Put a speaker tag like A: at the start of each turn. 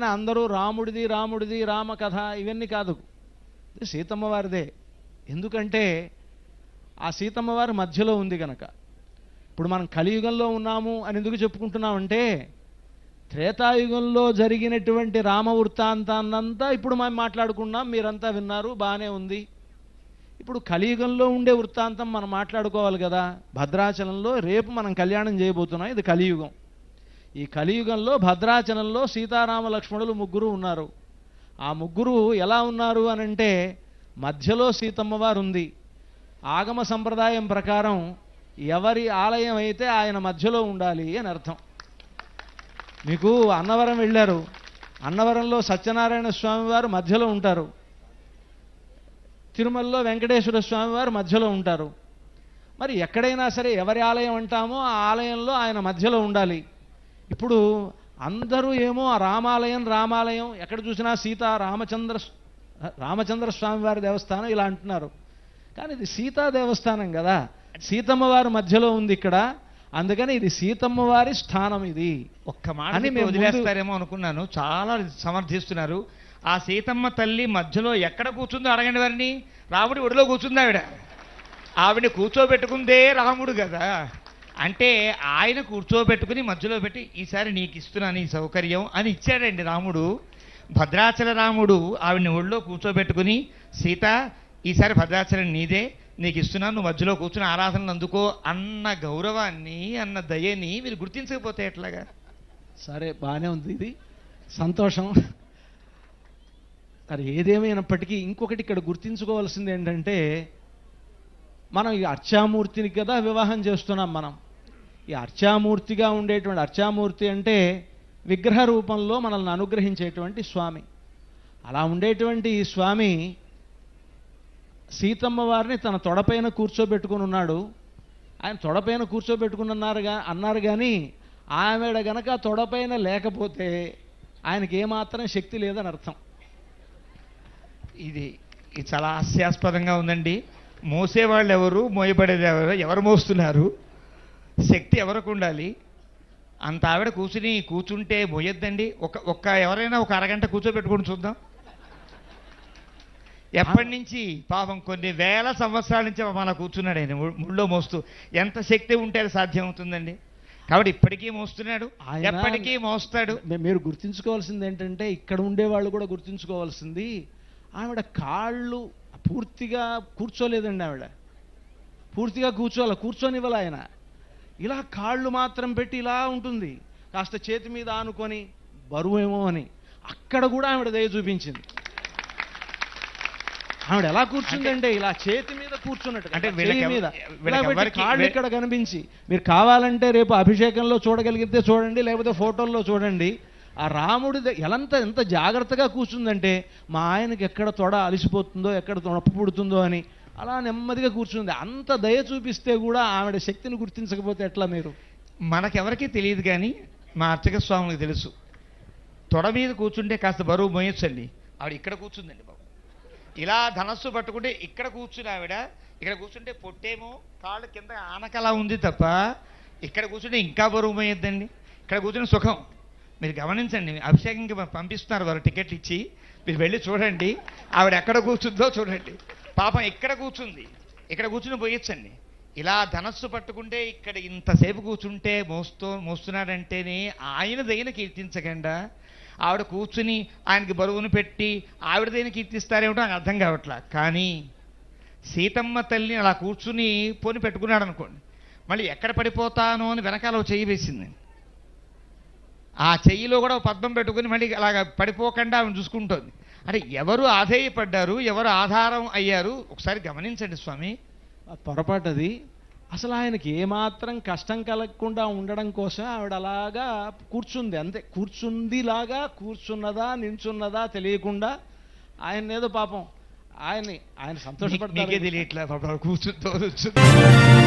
A: అందరూ రాముడిది రాముడిది రామ కథ ఇవన్నీ కాదు ఇది సీతమ్మ వారిదే ఎందుకంటే ఆ సీతమ్మ వారి మధ్యలో ఉంది గనక ఇప్పుడు మనం కలియుగంలో ఉన్నాము అని ఎందుకు చెప్పుకుంటున్నామంటే త్రేతాయుగంలో జరిగినటువంటి రామ వృత్తాంతాన్నంతా ఇప్పుడు మనం మాట్లాడుకున్నాం మీరంతా విన్నారు బాగానే ఉంది ఇప్పుడు కలియుగంలో ఉండే వృత్తాంతం మనం మాట్లాడుకోవాలి కదా భద్రాచలంలో రేపు మనం కళ్యాణం చేయబోతున్నాం ఇది కలియుగం ఈ కలియుగంలో భద్రాచలంలో సీతారామ లక్ష్మణులు ముగ్గురు ఉన్నారు ఆ ముగ్గురు ఎలా ఉన్నారు అని అంటే మధ్యలో సీతమ్మ వారు ఉంది ఆగమ సంప్రదాయం ప్రకారం ఎవరి ఆలయం అయితే ఆయన మధ్యలో ఉండాలి అని అర్థం మీకు అన్నవరం వెళ్ళారు అన్నవరంలో సత్యనారాయణ స్వామి వారు మధ్యలో ఉంటారు తిరుమలలో వెంకటేశ్వర స్వామి వారు మధ్యలో ఉంటారు మరి ఎక్కడైనా సరే ఎవరి ఆలయం అంటామో ఆ ఆలయంలో ఆయన మధ్యలో ఉండాలి ఇప్పుడు అందరూ ఏమో ఆ రామాలయం రామాలయం ఎక్కడ చూసినా సీతా రామచంద్ర రామచంద్ర స్వామి వారి దేవస్థానం ఇలా అంటున్నారు కానీ ఇది సీతా దేవస్థానం కదా సీతమ్మ వారి మధ్యలో ఉంది ఇక్కడ అందుకని ఇది సీతమ్మ వారి స్థానం ఇది
B: ఒక్క మాట
A: అని
B: చెప్పి
A: మేము ముందు-
B: వదిలేస్తారేమో అనుకున్నాను చాలా సమర్థిస్తున్నారు ఆ సీతమ్మ తల్లి మధ్యలో ఎక్కడ కూర్చుందో అడగండి వారిని రాముడి ఒడిలో కూర్చుంది ఆవిడ ఆవిడ కూర్చోబెట్టుకుందే రాముడు కదా అంటే ఆయన కూర్చోబెట్టుకుని మధ్యలో పెట్టి ఈసారి నీకు ఇస్తున్నాను ఈ సౌకర్యం అని ఇచ్చాడండి రాముడు భద్రాచల రాముడు ఆవిడని ఒళ్ళో కూర్చోబెట్టుకుని సీత ఈసారి భద్రాచలం నీదే నీకు ఇస్తున్నాను నువ్వు మధ్యలో కూర్చుని ఆరాధనలు అందుకో అన్న గౌరవాన్ని అన్న దయని మీరు గుర్తించకపోతే ఎట్లాగా
A: సరే బాగానే ఉంది ఇది సంతోషం సరే ఏదేమైనప్పటికీ ఇంకొకటి ఇక్కడ గుర్తించుకోవాల్సింది ఏంటంటే మనం ఈ అర్చామూర్తిని కదా వివాహం చేస్తున్నాం మనం ఈ అర్చామూర్తిగా ఉండేటువంటి అర్చామూర్తి అంటే విగ్రహ రూపంలో మనల్ని అనుగ్రహించేటువంటి స్వామి అలా ఉండేటువంటి ఈ స్వామి సీతమ్మ వారిని తన తొడపైన కూర్చోబెట్టుకుని ఉన్నాడు ఆయన తొడపైన కూర్చోబెట్టుకుని అన్నారుగా అన్నారు కానీ ఆమెడ గనక తొడపైన లేకపోతే ఆయనకి ఏమాత్రం శక్తి లేదని అర్థం
B: ఇది ఇది చాలా హాస్యాస్పదంగా ఉందండి మోసేవాళ్ళు ఎవరు మోయబడేది ఎవరు ఎవరు మోస్తున్నారు శక్తి ఎవరికి ఉండాలి అంత ఆవిడ కూర్చుని కూర్చుంటే మోయొద్దండి ఒక ఒక్క ఎవరైనా ఒక అరగంట కూర్చోబెట్టుకొని చూద్దాం ఎప్పటి నుంచి పాపం కొన్ని వేల సంవత్సరాల నుంచి మన కూర్చున్నాడు ఆయన ము- ముళ్ళో మోస్తూ ఎంత శక్తి ఉంటే అది సాధ్యం అవుతుందండి కాబట్టి ఇప్పటికీ మోస్తున్నాడు
A: ఆయన-
B: ఎప్పటికీ మోస్తాడు
A: మీ- మీరు గుర్తుంచుకోవాల్సింది ఏంటంటే ఇక్కడ ఉండేవాళ్ళు కూడా గుర్తుంచుకోవాల్సింది ఆవిడ కాళ్ళు పూర్తిగా కూర్చోలేదండి ఆవిడ పూర్తిగా కూర్చోాల కూర్చొనివ్వాలి ఆయన ఇలా కాళ్ళు మాత్రం పెట్టి ఇలా ఉంటుంది కాస్త చేతి మీద ఆనుకొని బరువేమో అని అక్కడ కూడా ఆవిడ దయ చూపించింది ఆవిడ ఎలా కూర్చుందంటే ఇలా చేతి మీద కూర్చున్నట్టు
B: అంటే
A: అంటే
B: వీళ్ళకి
A: మీద
B: ఎవ-
A: ఇలా
B: వీళ్ళకి
A: పెట్టి
B: ఎవరికి-
A: కాళ్ళు
B: వీ-
A: ఇక్కడ కనిపించి మీరు కావాలంటే రేపు అభిషేకంలో చూడగలిగితే చూడండి లేకపోతే ఫోటోల్లో చూడండి ఆ రాముడి ద- ఎలంత ఎంత జాగ్రత్తగా కూర్చుందంటే మా ఆయనకి ఎక్కడ తొడ అలిసిపోతుందో ఎక్కడ నొప్పి పుడుతుందో అని అలా నెమ్మదిగా కూర్చుంది అంత దయ చూపిస్తే కూడా ఆవిడ శక్తిని గుర్తించకపోతే ఎట్లా మీరు
B: మనకెవరికీ తెలియదు కానీ మా అర్చక స్వాములకు తెలుసు తొడ మీద కూర్చుంటే కాస్త బరువు మోయొచ్చండి ఆవిడ ఇక్కడ కూర్చుందండి బాబు ఇలా ధనస్సు పట్టుకుంటే ఇక్కడ కూర్చుని ఆవిడ ఇక్కడ కూర్చుంటే పొట్టేమో కాళ్ళు కింద ఆనకలా ఉంది తప్ప ఇక్కడ కూర్చుంటే ఇంకా బరువు మోయొద్దండి ఇక్కడ కూర్చుని సుఖం మీరు గమనించండి అభిషేకంకి పం- పంపిస్తున్నారు వారు టికెట్లు ఇచ్చి మీరు వెళ్ళి చూడండి ఆవిడ ఎక్కడ కూర్చుందో చూడండి పాపం ఇక్కడ కూర్చుంది ఇక్కడ కూర్చుని పోయొచ్చండి ఇలా ధనస్సు పట్టుకుంటే ఇక్కడ ఇంతసేపు కూర్చుంటే మోస్తూ మోస్తున్నాడంటేనే ఆయన దైన కీర్తించకుండా ఆవిడ కూర్చుని ఆయనకి బరువును పెట్టి ఆవిడ దైన కీర్తిస్తారేమిటో నాకు అర్థం కావట్లా కానీ సీతమ్మ తల్లిని అలా కూర్చుని పోని పెట్టుకున్నాడు అనుకోండి మళ్ళీ ఎక్కడ పడిపోతానో అని వెనకాల ఓ చెయ్యి వేసింది ఆ చెయ్యిలో కూడా ఓ పద్మం పెట్టుకుని మళ్ళీ అలాగ పడిపోకుండా ఆమె చూసుకుంటోంది అంటే ఎవరు ఆధేయపడ్డారు ఎవరు ఆధారం అయ్యారు ఒకసారి గమనించండి స్వామి
A: ఆ పొరపాటు అది అసలు ఆయనకి ఏమాత్రం కష్టం కలగకుండా ఉండడం కోసం ఆవిడ అలాగా కూర్చుంది అంతే కూర్చుందిలాగా కూర్చున్నదా నించున్నదా తెలియకుండా ఆయన ఏదో పాపం ఆయన్ని ఆయన
B: మీకే
A: సంతోషపడతారు
B: తెలియట్లే పాపం కూర్చుందో కూర్చుందో